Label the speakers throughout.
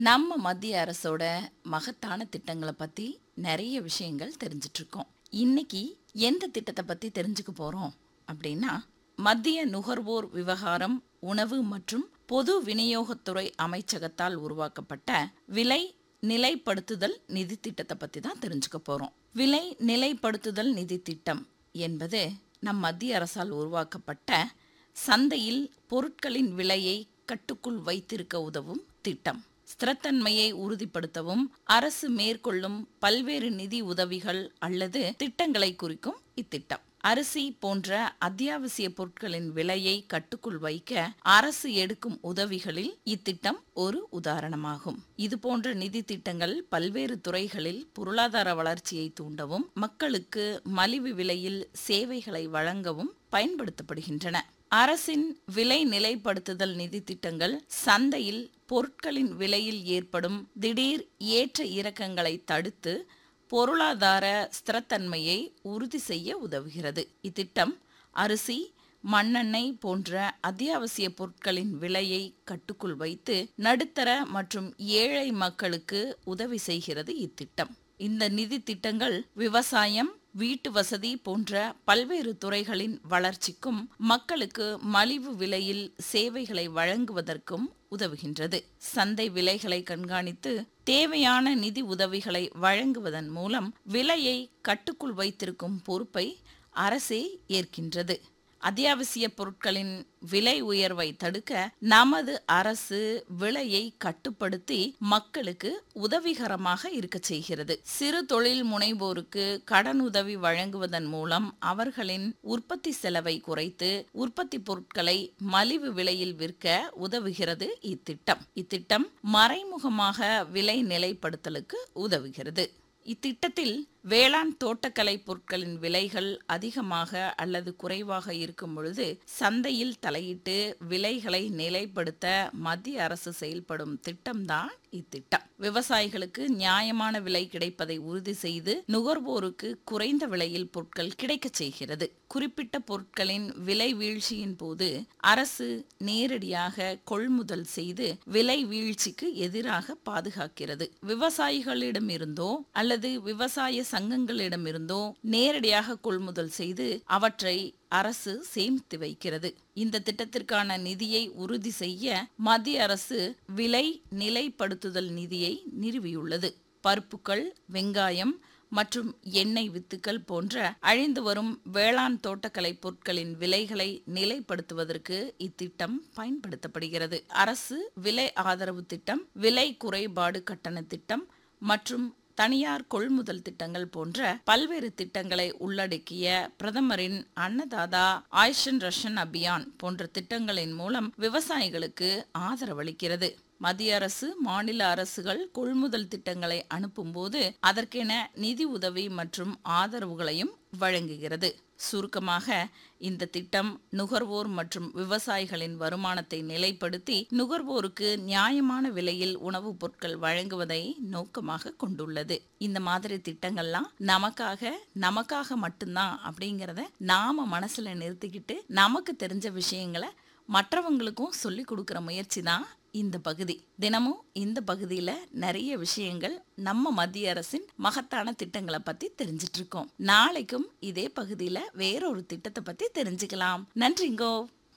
Speaker 1: நம்ம மத்திய அரசோட மகத்தான திட்டங்களை பத்தி நிறைய விஷயங்கள் தெரிஞ்சிட்டு இருக்கோம் இன்னைக்கு எந்த திட்டத்தை பத்தி தெரிஞ்சுக்க போறோம் அப்படின்னா மத்திய நுகர்வோர் விவகாரம் உணவு மற்றும் பொது விநியோகத்துறை அமைச்சகத்தால் உருவாக்கப்பட்ட விலை நிலைப்படுத்துதல் நிதி திட்டத்தை பத்தி தான் தெரிஞ்சுக்க போறோம் விலை நிலைப்படுத்துதல் நிதி திட்டம் என்பது நம் மத்திய அரசால் உருவாக்கப்பட்ட சந்தையில் பொருட்களின் விலையை கட்டுக்குள் வைத்திருக்க உதவும் திட்டம் ஸ்திரத்தன்மையை உறுதிப்படுத்தவும் அரசு மேற்கொள்ளும் பல்வேறு நிதி உதவிகள் அல்லது திட்டங்களை குறிக்கும் இத்திட்டம் அரிசி போன்ற அத்தியாவசிய பொருட்களின் விலையை கட்டுக்குள் வைக்க அரசு எடுக்கும் உதவிகளில் இத்திட்டம் ஒரு உதாரணமாகும் இது போன்ற நிதி திட்டங்கள் பல்வேறு துறைகளில் பொருளாதார வளர்ச்சியை தூண்டவும் மக்களுக்கு மலிவு விலையில் சேவைகளை வழங்கவும் பயன்படுத்தப்படுகின்றன அரசின் விலை நிலைப்படுத்துதல் நிதி திட்டங்கள் சந்தையில் பொருட்களின் விலையில் ஏற்படும் திடீர் ஏற்ற இறக்கங்களை தடுத்து பொருளாதார ஸ்திரத்தன்மையை உறுதி செய்ய உதவுகிறது இத்திட்டம் அரிசி மண்ணெண்ணெய் போன்ற அத்தியாவசிய பொருட்களின் விலையை கட்டுக்குள் வைத்து நடுத்தர மற்றும் ஏழை மக்களுக்கு உதவி செய்கிறது இத்திட்டம் இந்த நிதி திட்டங்கள் விவசாயம் வீட்டு வசதி போன்ற பல்வேறு துறைகளின் வளர்ச்சிக்கும் மக்களுக்கு மலிவு விலையில் சேவைகளை வழங்குவதற்கும் உதவுகின்றது சந்தை விலைகளை கண்காணித்து தேவையான நிதி உதவிகளை வழங்குவதன் மூலம் விலையை கட்டுக்குள் வைத்திருக்கும் பொறுப்பை அரசே ஏற்கின்றது அத்தியாவசிய பொருட்களின் விலை உயர்வை தடுக்க நமது அரசு விலையை கட்டுப்படுத்தி மக்களுக்கு உதவிகரமாக இருக்க செய்கிறது சிறு தொழில் முனைவோருக்கு கடன் உதவி வழங்குவதன் மூலம் அவர்களின் உற்பத்தி செலவை குறைத்து உற்பத்தி பொருட்களை மலிவு விலையில் விற்க உதவுகிறது இத்திட்டம் இத்திட்டம் மறைமுகமாக விலை நிலைப்படுத்தலுக்கு உதவுகிறது இத்திட்டத்தில் வேளாண் தோட்டக்கலை பொருட்களின் விலைகள் அதிகமாக அல்லது குறைவாக இருக்கும் பொழுது சந்தையில் தலையிட்டு விலைகளை நிலைப்படுத்த மத்திய அரசு செயல்படும் திட்டம்தான் இத்திட்டம் விவசாயிகளுக்கு நியாயமான விலை கிடைப்பதை உறுதி செய்து நுகர்வோருக்கு குறைந்த விலையில் பொருட்கள் கிடைக்கச் செய்கிறது குறிப்பிட்ட பொருட்களின் விலை வீழ்ச்சியின் போது அரசு நேரடியாக கொள்முதல் செய்து விலை வீழ்ச்சிக்கு எதிராக பாதுகாக்கிறது விவசாயிகளிடமிருந்தோ அல்லது விவசாய சங்கங்களிடமிருந்தோ நேரடியாக கொள்முதல் செய்து அவற்றை அரசு சேமித்து வைக்கிறது இந்த திட்டத்திற்கான நிதியை உறுதி செய்ய மத்திய அரசு விலை நிலைப்படுத்துதல் நிதியை நிறுவியுள்ளது பருப்புகள் வெங்காயம் மற்றும் எண்ணெய் வித்துக்கள் போன்ற அழிந்து வரும் வேளாண் தோட்டக்கலை பொருட்களின் விலைகளை நிலைப்படுத்துவதற்கு இத்திட்டம் பயன்படுத்தப்படுகிறது அரசு விலை ஆதரவு திட்டம் விலை குறைபாடு கட்டண திட்டம் மற்றும் தனியார் கொள்முதல் திட்டங்கள் போன்ற பல்வேறு திட்டங்களை உள்ளடக்கிய பிரதமரின் அன்னதாதா ஆயுஷன் ரஷன் அபியான் போன்ற திட்டங்களின் மூலம் விவசாயிகளுக்கு ஆதரவளிக்கிறது மத்திய அரசு மாநில அரசுகள் கொள்முதல் திட்டங்களை அனுப்பும்போது அதற்கென நிதி உதவி மற்றும் ஆதரவுகளையும் வழங்குகிறது சுருக்கமாக இந்த திட்டம் நுகர்வோர் மற்றும் விவசாயிகளின் வருமானத்தை நிலைப்படுத்தி நுகர்வோருக்கு நியாயமான விலையில் உணவுப் பொருட்கள் வழங்குவதை நோக்கமாக கொண்டுள்ளது இந்த மாதிரி திட்டங்கள்லாம் நமக்காக நமக்காக மட்டும்தான் அப்படிங்கிறத நாம மனசுல நிறுத்திக்கிட்டு நமக்கு தெரிஞ்ச விஷயங்களை மற்றவங்களுக்கும் சொல்லி கொடுக்குற முயற்சி தான் இந்த பகுதி தினமும் இந்த பகுதியில் நிறைய விஷயங்கள் நம்ம மத்திய அரசின் மகத்தான திட்டங்களை பத்தி தெரிஞ்சிட்டு இருக்கோம் நாளைக்கும் இதே பகுதியில் வேறொரு திட்டத்தை பத்தி தெரிஞ்சுக்கலாம் நன்றிங்கோ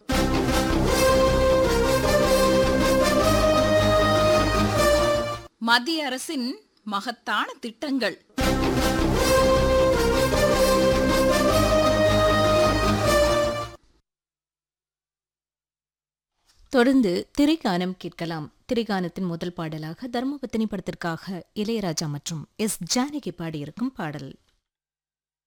Speaker 1: மத்திய அரசின் மகத்தான திட்டங்கள்
Speaker 2: தொடர்ந்து திரைக்கானம் கேட்கலாம் திரைக்கானத்தின் முதல் பாடலாக தர்மபத்தினி படத்திற்காக இளையராஜா மற்றும் எஸ் ஜானகி பாடியிருக்கும் பாடல்